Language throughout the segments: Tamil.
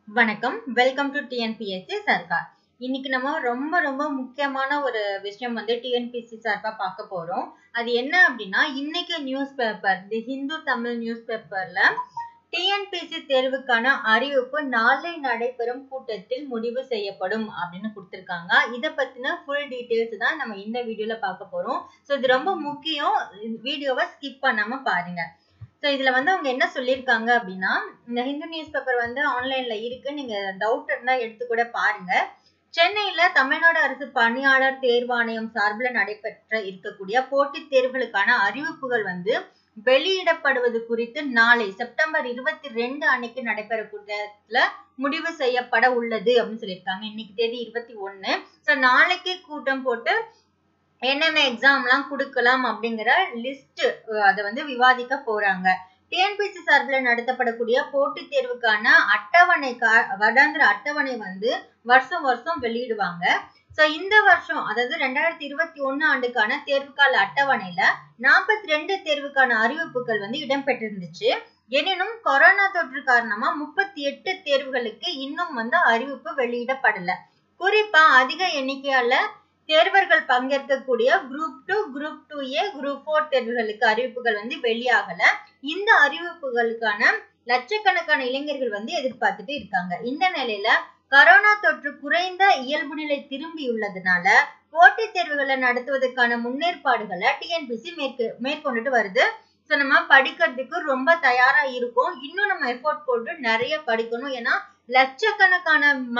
வணக்கம் வெல்கம் டு டிஎன்பிஎஸ்சி சர்க்கார் இன்னைக்கு நம்ம ரொம்ப ரொம்ப முக்கியமான ஒரு விஷயம் வந்து டிஎன்பிஎஸ்சி சார்பா பார்க்க போறோம் அது என்ன அப்படின்னா இன்னைக்கு news paper the Hindu Tamil news பேப்பர்ல டிஎன்பிஎஸ்சி தேர்வுக்கான அறிவிப்பு நாளை நடைபெறும் கூட்டத்தில் முடிவு செய்யப்படும் அப்படின்னு கொடுத்துருக்காங்க இதை பத்தின ஃபுல் டீட்டெயில்ஸ் தான் நம்ம இந்த வீடியோல பார்க்க போறோம் ஸோ இது ரொம்ப முக்கியம் வீடியோவை ஸ்கிப் பண்ணாம பாருங்க ஸோ இதுல வந்து அவங்க என்ன சொல்லியிருக்காங்க அப்படின்னா இந்த ஹிந்து நியூஸ் பேப்பர் வந்து ஆன்லைன்ல இருக்கு நீங்க டவுட் இருந்தா எடுத்து கூட பாருங்க சென்னையில தமிழ்நாடு அரசு பணியாளர் தேர்வாணையம் சார்பில் நடைபெற்ற இருக்கக்கூடிய போட்டித் தேர்வுகளுக்கான அறிவிப்புகள் வந்து வெளியிடப்படுவது குறித்து நாளை செப்டம்பர் இருபத்தி ரெண்டு அன்னைக்கு நடைபெறக்கூடியதுல முடிவு செய்யப்பட உள்ளது அப்படின்னு சொல்லியிருக்காங்க இன்னைக்கு தேதி இருபத்தி ஒண்ணு ஸோ நாளைக்கு கூட்டம் போட்டு என்னென்ன எக்ஸாம்லாம் கொடுக்கலாம் அப்படிங்கிற லிஸ்ட் அதை வந்து விவாதிக்க போறாங்க டிஎன்பிசி சார்பில் நடத்தப்படக்கூடிய போட்டித் தேர்வுக்கான அட்டவணை வருடாந்திர அட்டவணை வந்து வருஷம் வருஷம் வெளியிடுவாங்க ஸோ இந்த வருஷம் அதாவது ரெண்டாயிரத்தி இருபத்தி ஒன்னு ஆண்டுக்கான தேர்வுக்கால அட்டவணையில நாற்பத்தி ரெண்டு தேர்வுக்கான அறிவிப்புகள் வந்து இடம்பெற்றிருந்துச்சு எனினும் கொரோனா தொற்று காரணமா முப்பத்தி எட்டு தேர்வுகளுக்கு இன்னும் வந்து அறிவிப்பு வெளியிடப்படல குறிப்பா அதிக எண்ணிக்கையால தேர்வர்கள் பங்கேற்கக்கூடிய group two group two A group four தேர்வுகளுக்கு அறிவிப்புகள் வந்து வெளியாகல இந்த அறிவிப்புகளுக்கான லட்சக்கணக்கான இளைஞர்கள் வந்து எதிர்பார்த்துட்டு இருக்காங்க இந்த நிலையில கரோனா தொற்று குறைந்த இயல்பு நிலை திரும்பியுள்ளதுனால போட்டித் தேர்வுகளை நடத்துவதற்கான முன்னேற்பாடுகளை டிஎன்பிசி மேற்கு மேற்கொண்டுட்டு வருது ஸோ நம்ம படிக்கிறதுக்கு ரொம்ப தயாரா இருக்கும் இன்னும் நம்ம எஃபோர்ட் போட்டு நிறைய படிக்கணும் ஏன்னா லட்சக்கணக்கான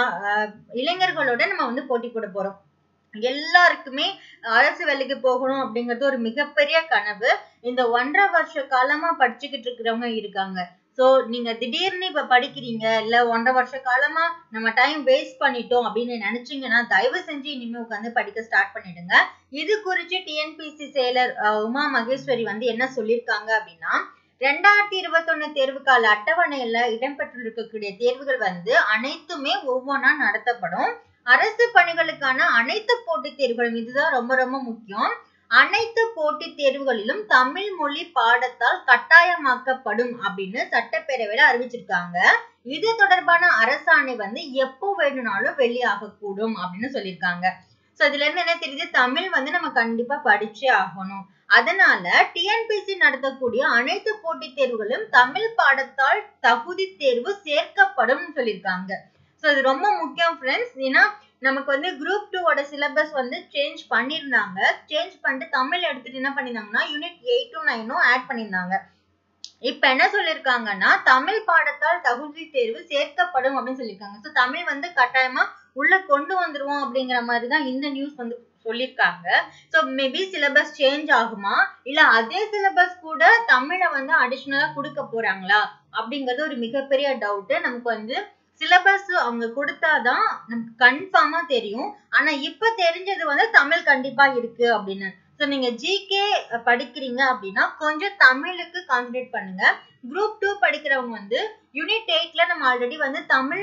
இளைஞர்களோட நம்ம வந்து போட்டி போட போறோம் எல்லாருக்குமே அரசு வேலைக்கு போகணும் அப்படிங்கிறது ஒரு மிகப்பெரிய கனவு இந்த ஒன்றரை வருஷ காலமா படிச்சுக்கிட்டு இருக்கிறவங்க இருக்காங்க சோ நீங்க திடீர்னு இப்ப படிக்கிறீங்க இல்ல ஒன்றரை வருஷ காலமா நம்ம டைம் வேஸ்ட் பண்ணிட்டோம் அப்படின்னு நினைச்சீங்கன்னா தயவு செஞ்சு இனிமே உட்காந்து படிக்க ஸ்டார்ட் பண்ணிடுங்க இது குறித்து டிஎன்பிசி செயலர் உமா மகேஸ்வரி வந்து என்ன சொல்லியிருக்காங்க அப்படின்னா ரெண்டாயிரத்தி இருபத்தொன்னு தேர்வுக்கால அட்டவணையில இடம்பெற்றிருக்கக்கூடிய தேர்வுகள் வந்து அனைத்துமே ஒவ்வொன்றா நடத்தப்படும் அரசு பணிகளுக்கான அனைத்து போட்டித் தேர்வுகளும் இதுதான் ரொம்ப ரொம்ப முக்கியம் அனைத்து போட்டித் தேர்வுகளிலும் தமிழ் மொழி பாடத்தால் கட்டாயமாக்கப்படும் அப்படின்னு சட்டப்பேரவையில அறிவிச்சிருக்காங்க இது தொடர்பான அரசாணை வந்து எப்போ வேணும்னாலும் வெளியாக கூடும் அப்படின்னு சொல்லியிருக்காங்க சோ இதுல இருந்து என்ன தெரியுது தமிழ் வந்து நம்ம கண்டிப்பா படிச்சே ஆகணும் அதனால டிஎன்பிசி நடத்தக்கூடிய அனைத்து போட்டித் தேர்வுகளும் தமிழ் பாடத்தால் தகுதி தேர்வு சேர்க்கப்படும் சொல்லியிருக்காங்க ஸோ இது ரொம்ப முக்கியம் ஃப்ரெண்ட்ஸ் ஏன்னா நமக்கு வந்து குரூப் டூவோட சிலபஸ் வந்து சேஞ்ச் பண்ணியிருந்தாங்க சேஞ்ச் பண்ணிட்டு தமிழ் எடுத்துட்டு என்ன பண்ணியிருந்தாங்கன்னா யூனிட் எயிட்டும் நைனும் ஆட் பண்ணியிருந்தாங்க இப்ப என்ன சொல்லியிருக்காங்கன்னா தமிழ் பாடத்தால் தகுதி தேர்வு சேர்க்கப்படும் அப்படின்னு சொல்லியிருக்காங்க ஸோ தமிழ் வந்து கட்டாயமா உள்ள கொண்டு வந்துருவோம் அப்படிங்கிற மாதிரி தான் இந்த நியூஸ் வந்து சொல்லியிருக்காங்க ஸோ மேபி சிலபஸ் சேஞ்ச் ஆகுமா இல்ல அதே சிலபஸ் கூட தமிழை வந்து அடிஷ்னலா கொடுக்க போறாங்களா அப்படிங்கிறது ஒரு மிகப்பெரிய டவுட் நமக்கு வந்து சிலபஸ் அவங்க கொடுத்தாதான் நமக்கு கன்ஃபார்மா தெரியும் ஆனா இப்ப தெரிஞ்சது வந்து தமிழ் கண்டிப்பா இருக்கு அப்படின்னு ஸோ நீங்க ஜிகே படிக்கிறீங்க அப்படின்னா கொஞ்சம் தமிழுக்கு கான்சன்ட்ரேட் பண்ணுங்க குரூப் டூ படிக்கிறவங்க வந்து யூனிட் எயிட்ல நம்ம ஆல்ரெடி வந்து தமிழ்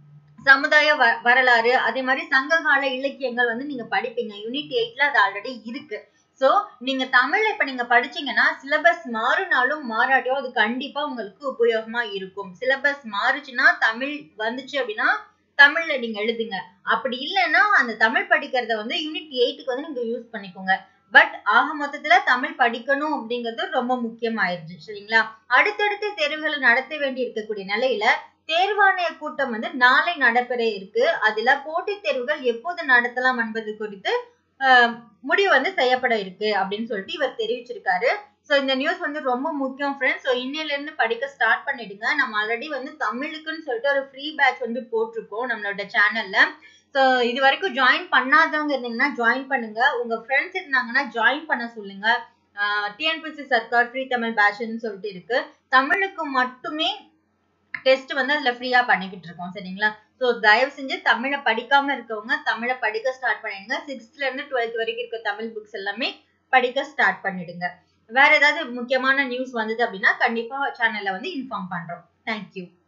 சமுதாய வ வரலாறு அதே மாதிரி சங்ககால இலக்கியங்கள் வந்து நீங்க படிப்பீங்க யூனிட் எயிட்ல அது ஆல்ரெடி இருக்கு சோ நீங்க தமிழ்ல இப்ப நீங்க படிச்சீங்கன்னா சிலபஸ் மாறுனாலும் மாறாட்டியோ அது கண்டிப்பா உங்களுக்கு உபயோகமா இருக்கும் சிலபஸ் மாறுச்சுன்னா தமிழ் வந்துச்சு அப்படின்னா தமிழ்ல நீங்க எழுதுங்க அப்படி இல்லைன்னா அந்த தமிழ் படிக்கிறத வந்து யூனிட் எயிட்டுக்கு வந்து நீங்க யூஸ் பண்ணிக்கோங்க பட் ஆக மொத்தத்துல தமிழ் படிக்கணும் அப்படிங்கிறது ரொம்ப முக்கியமாயிருச்சு சரிங்களா அடுத்தடுத்த தேர்வுகளை நடத்த வேண்டி இருக்கக்கூடிய நிலையில தேர்வாணைய கூட்டம் வந்து நாளை நடைபெற இருக்கு அதுல போட்டித் தேர்வுகள் எப்போது நடத்தலாம் என்பது குறித்து முடிவு வந்து செய்யப்பட இருக்கு அப்படின்னு சொல்லிட்டு இவர் தெரிவிச்சிருக்காரு ஸோ இந்த நியூஸ் வந்து ரொம்ப முக்கியம் ஃப்ரெண்ட்ஸ் ஸோ இன்னையில இருந்து படிக்க ஸ்டார்ட் பண்ணிடுங்க நம்ம ஆல்ரெடி வந்து தமிழுக்குன்னு சொல்லிட்டு ஒரு ஃப்ரீ பேட்ச் வந்து போட்டிருக்கோம் நம்மளோட சேனல்ல ஸோ இது வரைக்கும் ஜாயின் பண்ணாதவங்க இருந்தீங்கன்னா ஜாயின் பண்ணுங்க உங்க ஃப்ரெண்ட்ஸ் இருந்தாங்கன்னா ஜாயின் பண்ண சொல்லுங்க டிஎன்பிசி சர்க்கார் ஃப்ரீ தமிழ் பேட்ச்னு சொல்லிட்டு இருக்கு தமிழுக்கு மட்டுமே டெஸ்ட் வந்து அதுல ஃப்ரீயா பண்ணிக்கிட்டு இருக்கோம் சரிங்களா ஸோ தயவு செஞ்சு தமிழை படிக்காம இருக்கவங்க தமிழை படிக்க ஸ்டார்ட் பண்ணிடுங்க சிக்ஸ்த்ல இருந்து டுவெல்த் வரைக்கும் இருக்க தமிழ் புக்ஸ் எல்லாமே படிக்க ஸ்டார்ட் பண்ணிடுங்க வேற ஏதாவது முக்கியமான நியூஸ் வந்தது அப்படின்னா கண்டிப்பா சேனல்ல வந்து இன்ஃபார்ம் பண்றோம் தேங்க்யூ